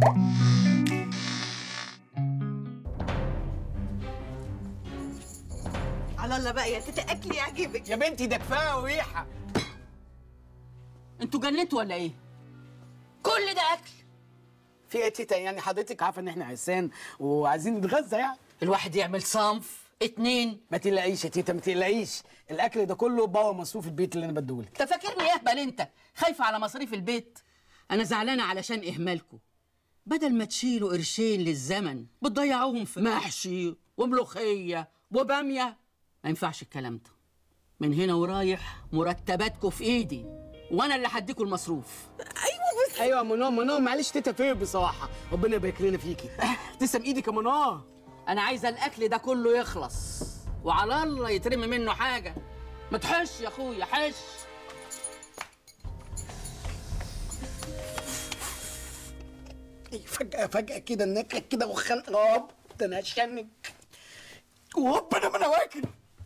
على الله بقى يا تيتا اكل يعجبك يا بنتي ده كفايه وريحه انتوا جنتوا ولا ايه؟ كل ده اكل في ايه يا تيتا يعني حضرتك عارفه ان احنا عرسان وعايزين نتغذى يعني الواحد يعمل صنف اتنين ما تقلقيش يا تيتا ما تقلقيش الاكل ده كله بابا مصروف البيت اللي انا بديهولك انت فاكرني اهبل انت خايفه على مصاريف البيت انا زعلانه علشان اهمالكم بدل ما تشيلوا قرشين للزمن بتضيعوهم في محشي وملوخيه وباميه ما ينفعش الكلام ده من هنا ورايح مرتباتكم في ايدي وانا اللي هديكوا المصروف ايوه بس ايوه يا منى منى معلش تيتا فين بصراحه ربنا يبارك لنا فيكي تسلم ايدك يا منى انا عايزه الاكل ده كله يخلص وعلى الله يترمي منه حاجه ما تحش يا اخويا حش فجأة فجأة كده النكهة كده وخنق راب ده انا هشنك وهوب انا ما انا واكل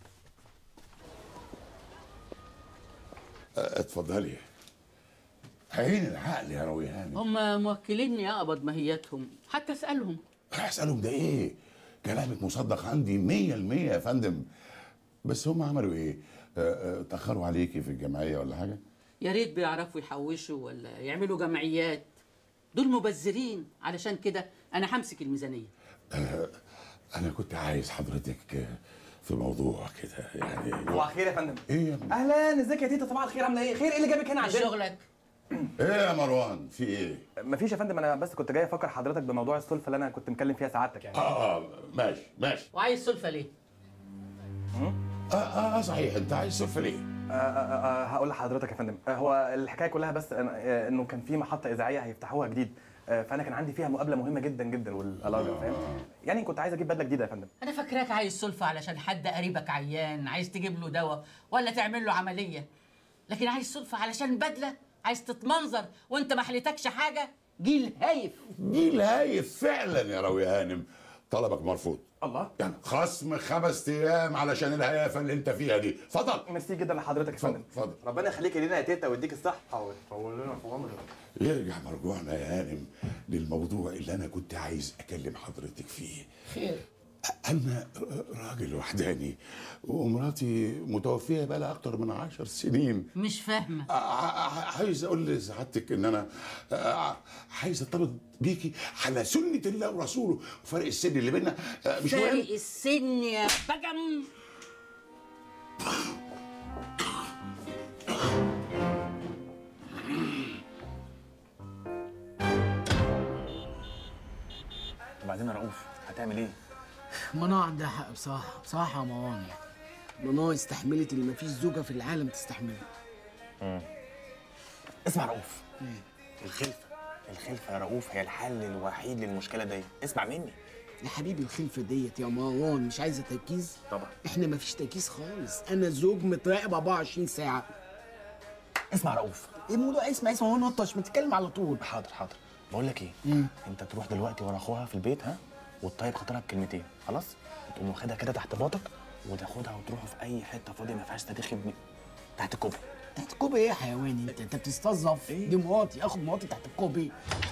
اتفضلي عين العقل يا رويهاني هم موكليني اقبض ماهيتهم حتى اسالهم اسالهم ده ايه كلامك مصدق عندي مية المية يا فندم بس هم عملوا ايه آه، آه، تاخروا عليكي في الجمعيه ولا حاجه يا ريت بيعرفوا يحوشوا ولا يعملوا جمعيات دول مبذرين علشان كده انا همسك الميزانيه انا كنت عايز حضرتك آه، في موضوع كده يعني صباح الخير يا فندم ايه يا م- اهلا ازيك يا تيتا صباح الخير عامله ايه خير ايه اللي جابك هنا عندنا شغلك ايه يا مروان في ايه مفيش يا فندم انا بس كنت جاي افكر حضرتك بموضوع السلفه اللي انا كنت مكلم فيها سعادتك يعني اه اه ماشي ماشي وعايز سلفه ليه اه اه, آه صحيح انت عايز سلفه ليه آه آه آه هقول لحضرتك يا فندم آه هو الحكايه كلها بس أنا- آه انه كان في محطه اذاعيه هيفتحوها جديد آه فانا كان عندي فيها مقابله مهمه جدا جدا والالاجا فاهم يعني كنت عايز اجيب بدله جديده يا فندم انا فاكراك عايز سلفه علشان حد قريبك عيان عايز تجيب له دواء ولا تعمل له عمليه لكن عايز سلفه علشان بدله عايز تتمنظر وانت ما حليتكش حاجه جيل هايف جيل هايف فعلا يا روي هانم طلبك مرفوض الله يعني خصم خمس ايام علشان الهيافه اللي انت فيها دي اتفضل ميرسي جدا لحضرتك يا فندم اتفضل ربنا يخليك لينا يا تيتا ويديك الصحه ويطول لنا في عمرك يرجع مرجوعنا يا هانم للموضوع اللي انا كنت عايز اكلم حضرتك فيه خير انا راجل وحداني ومراتي متوفيه بقى لها اكتر من عشر سنين مش فاهمه ع- ع- عايز اقول لسعادتك ان انا ع- عايز ارتبط بيكي على سنه الله ورسوله وفرق السن اللي بينا مش مهم فارق السن يا بجم وبعدين يا رؤوف هتعمل ايه؟ منى عندها حق بصراحة بصراحة يا مروان يعني منى استحملت اللي مفيش زوجة في العالم تستحمله اسمع يا رؤوف الخلفه الخلفه يا رؤوف هي الحل الوحيد للمشكله دي اسمع مني يا حبيبي الخلفة ديت يا مروان مش عايزة تركيز طبعا احنا مفيش تركيز خالص انا زوج متراقب 24 ساعة اسمع يا رؤوف ايه الموضوع اسمع اسمع هو نطش ما تتكلم على طول حاضر حاضر بقول لك ايه انت تروح دلوقتي ورا اخوها في البيت ها وتطيب خاطرها بكلمتين خلاص وتقوم واخدها كده تحت باطك وتاخدها وتروحوا في اي حته فاضيه ما فيهاش تاريخ ابن تحت الكوبري تحت الكوبري ايه يا حيواني انت انت بتستظرف دي مراتي اخد مراتي تحت الكوبري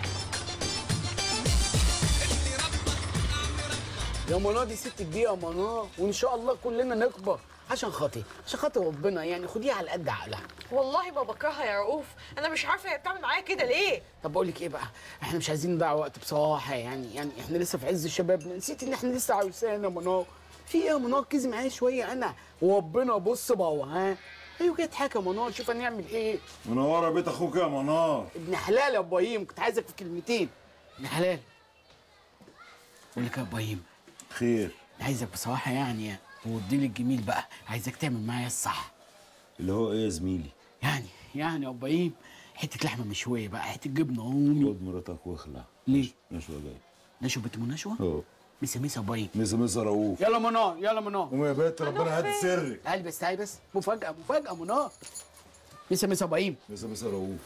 يا منى دي ست كبيره يا منى وان شاء الله كلنا نكبر عشان خاطري عشان خاطر ربنا يعني خديها على قد عقلها والله ما بكرهها يا رؤوف انا مش عارفه هي بتعمل معايا كده ليه طب بقول لك ايه بقى احنا مش عايزين نضيع وقت بصراحه يعني يعني احنا لسه في عز الشباب نسيت ان احنا لسه عرسان يا منى في ايه يا منى ركزي معايا شويه انا وربنا بص بقى ها ايوه كده حاجه يا منى شوف هنعمل ايه منورة بيت اخوك يا منار ابن حلال يا ابراهيم كنت عايزك في كلمتين ابن حلال بقول لك يا ابراهيم خير عايزك بصراحه يعني تودي لي الجميل بقى عايزك تعمل معايا الصح اللي هو ايه يا زميلي يعني يعني يا ابراهيم حته لحمه مشويه بقى حته جبنه رومي خد مراتك واخلع ليه نشوة جاي نشوه بنت منشوه اه مسا مسا ابراهيم مسا مسا رؤوف يلا منار يلا منار قوم يا بنت ربنا هات سرك تعالي بس تعالي بس مفاجأة مفاجأة منار مسا مسا ابراهيم مسا مسا رؤوف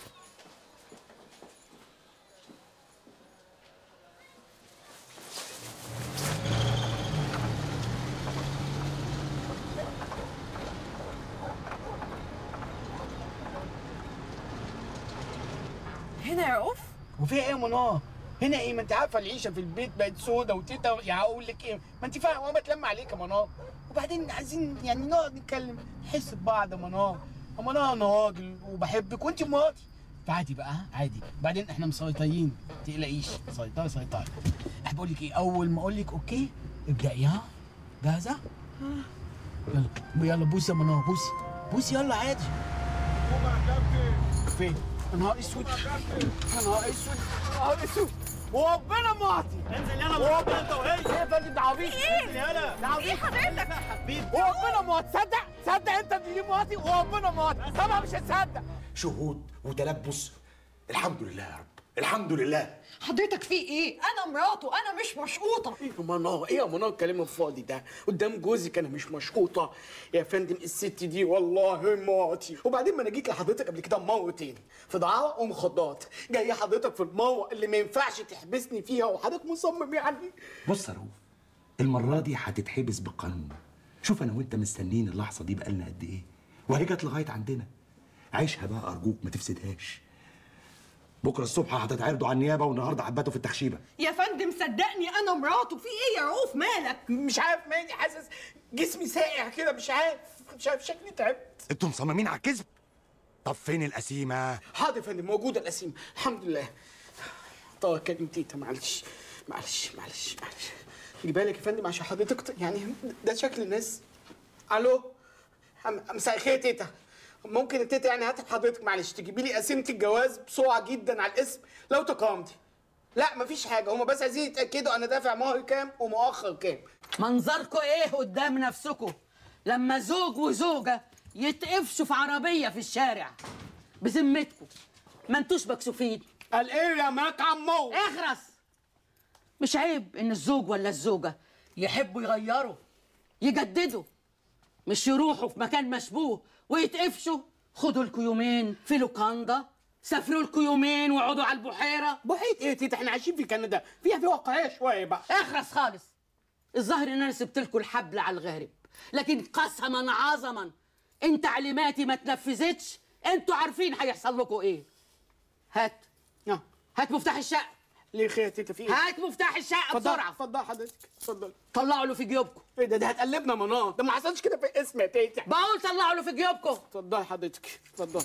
هنا يا رؤوف وفي ايه يا منار؟ هنا ايه ما انت عارفه العيشه في البيت بقت سودا وتيتا يعني اقول لك ايه ما انت فاهمه وانا بتلم عليك يا منار وبعدين عايزين يعني نقعد نتكلم نحس ببعض يا منار يا منار انا راجل وبحبك وانت مراتي فعادي بقى عادي بعدين احنا مسيطرين ما تقلقيش سيطره سيطره احب اقول لك ايه اول ما اقول لك اوكي ابدأي ها جاهزه يلا يلا بوسي يا منار بوسي بوسي يلا عادي فين؟ يا نهار اسود يا نهار اسود يا نهار اسود وربنا معطي انزل يلا وربنا انت وهي ايه يا فندم ده عبيط انزل يلا ده عبيط ايه حضرتك وربنا معطي تصدق تصدق انت اللي معطي وربنا معطي طبعا مش هتصدق شهود وتلبس الحمد لله يا رب الحمد لله حضرتك في ايه انا مراته انا مش مشقوطه ايه يا منار ايه يا منار الكلام الفاضي ده قدام جوزك انا مش مشقوطه يا فندم الست دي والله مراتي وبعدين ما انا جيت لحضرتك قبل كده مرتين في دعاره ومخدرات جاي حضرتك في المره اللي ما ينفعش تحبسني فيها وحضرتك مصمم يعني بص يا رؤوف المرة دي هتتحبس بالقانون شوف انا وانت مستنيين اللحظة دي بقالنا قد ايه وهي جت لغاية عندنا عيشها بقى ارجوك ما تفسدهاش بكرة الصبح هتتعرضوا على النيابة والنهارده حباته في التخشيبة يا فندم صدقني انا مراته في ايه يا رؤوف مالك مش عارف مالي حاسس جسمي ساقع كده مش عارف مش عارف شكلي تعبت انتوا مصممين على الكذب طب فين القسيمة حاضر يا فندم موجوده القسيمه الحمد لله طب كلم تيتا معلش معلش معلش معلش جيبها لك يا فندم عشان حضرتك ت- يعني ده شكل الناس الو أم- مساء الخير يا تيتا ممكن التيتا يعني هات حضرتك معلش تجيبي لي قسيمه الجواز بسرعه جدا على الاسم لو تقامتي لا مفيش حاجه هما بس عايزين يتاكدوا انا دافع مهر كام ومؤخر كام منظركوا ايه قدام نفسكوا لما زوج وزوجة يتقفشوا في عربية في الشارع بذمتكوا ما انتوش مكسوفين قال ايه يا ماك عمو اخرس مش عيب ان الزوج ولا الزوجة يحبوا يغيروا يجددوا مش يروحوا في مكان مشبوه ويتقفشوا خدوا لكم يومين في لوكاندا سافروا لكم يومين واقعدوا على البحيرة بحيث ايه يا تيتا احنا عايشين في كندا فيها في واقعيه شويه بقى اخرس خالص الظاهر ان انا سبت لكم الحبل على الغارب لكن قسما عظما ان تعليماتي ما تنفذتش انتوا عارفين هيحصل لكم ايه هات آه. هات مفتاح الشقه ليه خير يا تيتا في ايه هات مفتاح الشقه اتفضل بسرعه اتفضل حضرتك اتفضل طلعوا له في جيوبكم ايه ده ده هتقلبنا منار ده ما حصلش كده في اسم يا تيتا بقول طلعوا له في جيوبكم اتفضل حضرتك اتفضل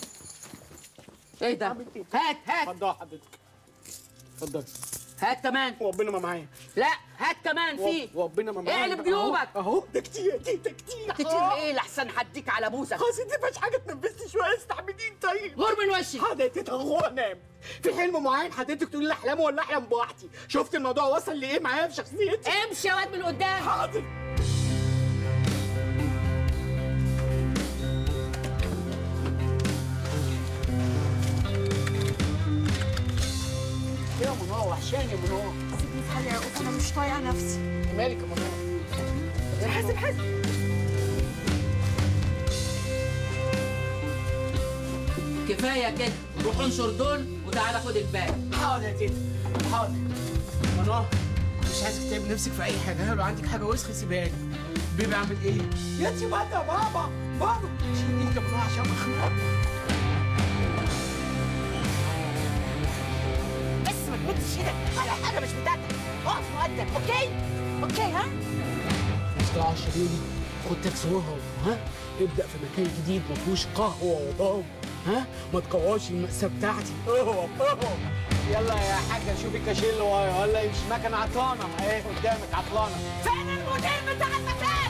ايه ده حبيبتي. هات هات اتفضل حضرتك اتفضل هات كمان وربنا ما معايا لا هات كمان في وربنا ما معايا اقلب جيوبك اهو أهو. ده كتير يا تيتا كتير كتير ايه لحسن هديك على بوسك خلاص انت مفيش حاجه تنفذني شويه استحملين طيب غور من وشي حاضر يا تيتا هو انام في حلم معين حضرتك تقولي لي احلامه ولا احلم بوحدي شفت الموضوع وصل لايه معايا في شخصيتي امشي يا واد من قدام حاضر ايه يا منار وحشاني يا منار سيبني في حالي يا رؤوف انا مش طايقه نفسي مالك يا منار حاسب حاسب كفايه كده روح انشر دول وتعالى خد الباقي حاضر يا تيتا حاضر منار مش عايزك تتعب نفسك في اي حاجه لو عندك حاجه وسخه سيبها لي بيبي اعمل ايه؟ يا تي بقى يا بابا بابا شيل ايدك يا منار عشان مخنوق بس ما تمدش ايدك على حاجه مش بتاعتك اقف مؤدب اوكي اوكي ها طلع الشريري خد تكسرها ها ابدا في مكان جديد ما فيهوش قهوه وضرب ها ما تقواش المأساة بتاعتي اوه اوه يلا يا حاجه شوفي كاشير اللي ورايا ولا مش مكنه عطلانه اهي قدامك عطلانه فين المدير بتاع المكان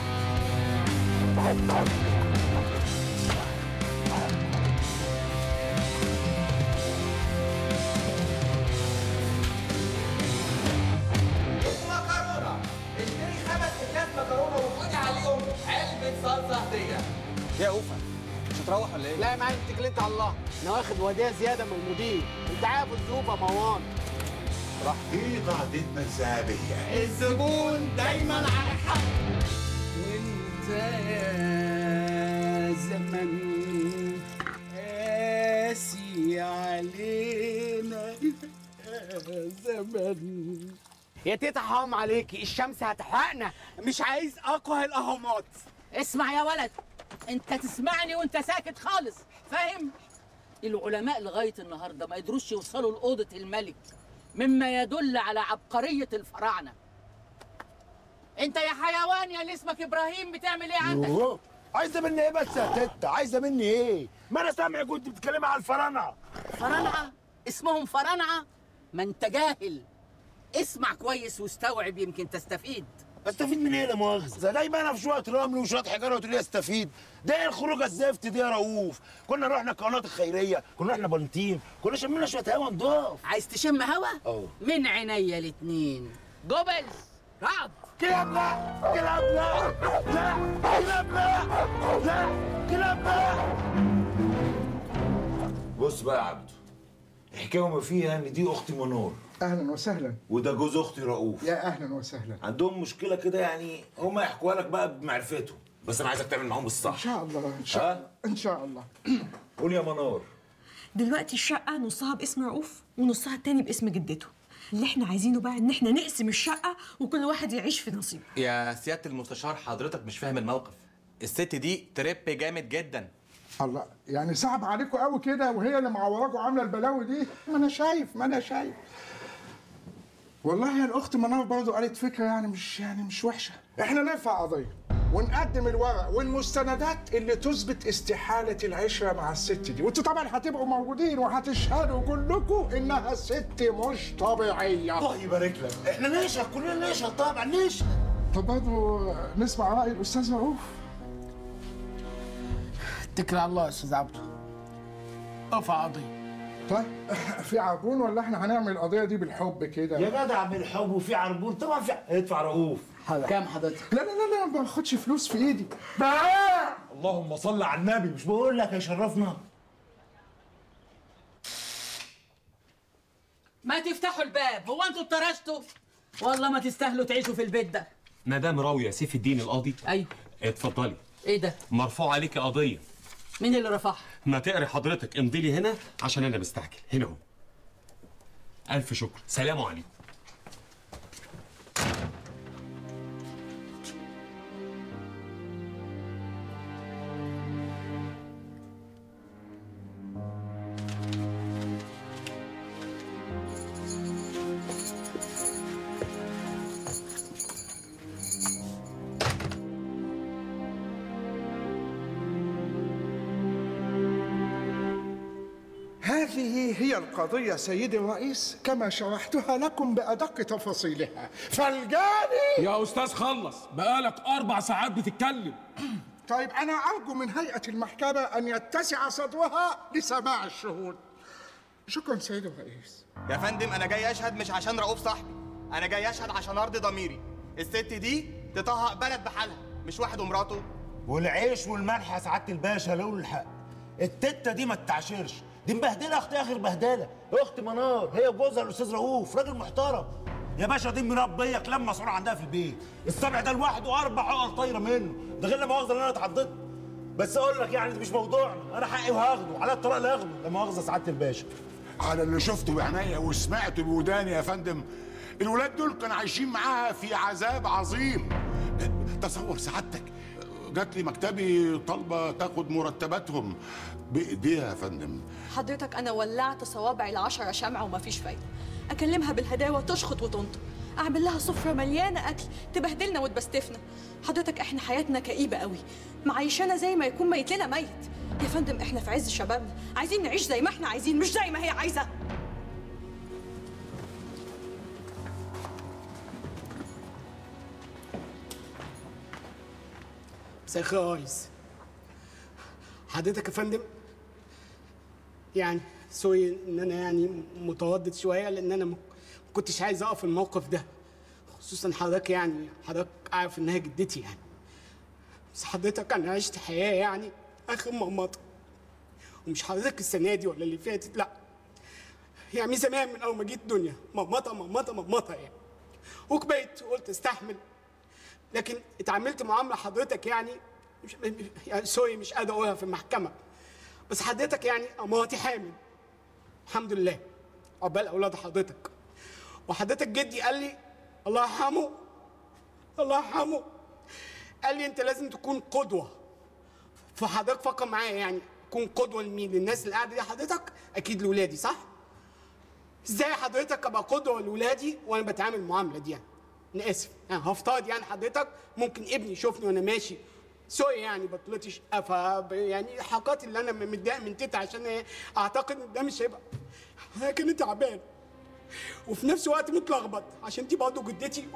مكرونه اشتري خمس اكياس مكرونه وخدي عليهم علبه صلصه هديه يا اوفا مش هتروح ولا ايه؟ لا يا معلم اتكلت على الله انا واخد وديه زياده من المدير انت عارف الظروف يا مروان دي قاعدتنا الذهبية الزبون دايما على حق وانت يا زمن قاسي علينا يا زمن يا تيتا حرام عليكي الشمس هتحرقنا مش عايز اقوى الاهرامات اسمع يا ولد انت تسمعني وانت ساكت خالص فاهم العلماء لغايه النهارده ما قدروش يوصلوا لاوضه الملك مما يدل على عبقرية الفراعنة انت يا حيوان يا اللي اسمك ابراهيم بتعمل ايه عندك؟ يوه. عايزه مني ايه بس يا تيتا عايزه مني ايه ما انا سامع كنت بتتكلمي على الفراعنه فرنعة اسمهم فرنعة ما انت جاهل اسمع كويس واستوعب يمكن تستفيد استفيد من ايه لا مؤاخذه دايما انا في شويه رمل وشويه حجاره وتقول لي استفيد ده ايه الخروجه الزفت دي يا رؤوف كنا رحنا القناه الخيريه كنا رحنا بلطيم كنا شمينا شويه هوا نضاف عايز تشم هوا؟ اه من عينيا الاتنين جوبلز رعد كلاب لا كلاب لا لا كلاب لا لا كلاب لا بص بقى يا عبده الحكايه وما فيها ان دي اختي منور اهلا وسهلا وده جوز اختي رؤوف يا اهلا وسهلا عندهم مشكله كده يعني هم يحكوها لك بقى بمعرفتهم بس انا عايزك تعمل معاهم ان الصح شاء الله ان شاء ها؟ الله ان شاء الله قول يا منور دلوقتي الشقة نصها باسم رؤوف ونصها التاني باسم جدته اللي احنا عايزينه بقى ان احنا نقسم الشقة وكل واحد يعيش في نصيبه يا سياده المستشار حضرتك مش فاهم الموقف الست دي تريب جامد جدا الله يعني صعب عليكم قوي كده وهي اللي معوراكم عامله البلاوي دي ما انا شايف ما انا شايف والله يا الاخت منار برضه قالت فكره يعني مش يعني مش وحشه احنا نرفع قضيه ونقدم الورق والمستندات اللي تثبت استحاله العشره مع الست دي وانتوا طبعا هتبقوا موجودين وهتشهدوا كلكم انها ست مش طبيعيه الله يبارك لك احنا نشهد كلنا نشهد طبعا نشهد طب برضه نسمع راي الاستاذ رؤوف اتكل على الله يا استاذ عبده ارفع قضيه طيب في عربون ولا احنا هنعمل القضيه دي بالحب كده يا جدع بالحب وفي عربون طبعا في ادفع رؤوف كام حضرتك؟ لا لا لا لا ما باخدش فلوس في ايدي اللهم صل على النبي مش بقول لك يا شرفنا ما تفتحوا الباب هو انتوا اتطرشتوا والله ما تستاهلوا تعيشوا في البيت ده مدام راوية سيف الدين القاضي ايوه اتفضلي ايه ده مرفوع عليكي قضية مين اللي رفعها ما تقري حضرتك امضي لي هنا عشان انا مستعجل هنا اهو الف شكر سلام عليكم هذه هي القضية سيدي الرئيس كما شرحتها لكم بأدق تفاصيلها فالجاني يا استاذ خلص بقالك اربع ساعات بتتكلم طيب أنا أرجو من هيئة المحكمة أن يتسع صدرها لسماع الشهود شكرا سيدي الرئيس يا فندم انا جاي اشهد مش عشان رؤوف صاحبي انا جاي اشهد عشان ارضي ضميري الست دي تطهق بلد بحالها مش واحد ومراته والعيش والملح يا سعاده الباشا لو الحق التته دي ما تتعشرش دي مبهدله اختي اخر بهدله اخت منار هي وجوزها الاستاذ رؤوف راجل محترم يا باشا دي مربيه كلام مسؤول عندها في البيت السبع ده لوحده اربع عقل طايره منه ده غير لا مؤاخذه ان انا اتعضدت بس اقول لك يعني ده مش موضوعنا انا حقي وهاخده على الطلاق اللي هاخده لا مؤاخذه سعاده الباشا على اللي شفته بعينيا وسمعته بوداني يا فندم الولاد دول كانوا عايشين معاها في عذاب عظيم تصور سعادتك جات لي مكتبي طالبه تاخد مرتباتهم بايديها يا فندم حضرتك انا ولعت صوابعي العشرة شمعة ومفيش فايدة اكلمها بالهداوة تشخط وتنطق اعمل لها سفرة مليانة اكل تبهدلنا وتبستفنا حضرتك احنا حياتنا كئيبة قوي معيشانا زي ما يكون ميت لنا ميت يا فندم احنا في عز شبابنا عايزين نعيش زي ما احنا عايزين مش زي ما هي عايزة مساء الخير يا ريس حضرتك يا فندم يعني سوري ان انا يعني متردد شويه لان انا ما كنتش عايز اقف الموقف ده خصوصا حضرتك يعني حضرتك عارف انها جدتي يعني بس حضرتك انا عشت حياه يعني اخر مرمطه ومش حضرتك السنه دي ولا اللي فاتت لا يعني من زمان من اول ما جيت الدنيا مرمطه مرمطه مرمطه يعني وكبرت وقلت استحمل لكن اتعاملت معامله حضرتك يعني مش يعني سوري مش قادر اقولها في المحكمه بس حضرتك يعني مراتي حامل الحمد لله عقبال اولاد حضرتك وحضرتك جدي قال لي الله يرحمه الله يرحمه قال لي انت لازم تكون قدوه فحضرتك فكر معايا يعني تكون قدوه لمين للناس اللي قاعده دي حضرتك اكيد لاولادي صح ازاي حضرتك ابقى قدوه لاولادي وانا بتعامل المعامله دي يعني انا اسف يعني هفترض يعني حضرتك ممكن ابني يشوفني وانا ماشي سوري يعني بطلتش ف يعني الحركات اللي انا متضايق من تيتا عشان إيه، اعتقد ان ده مش هيبقى انا كنت تعبان وفي نفس الوقت متلخبط عشان دي برضه جدتي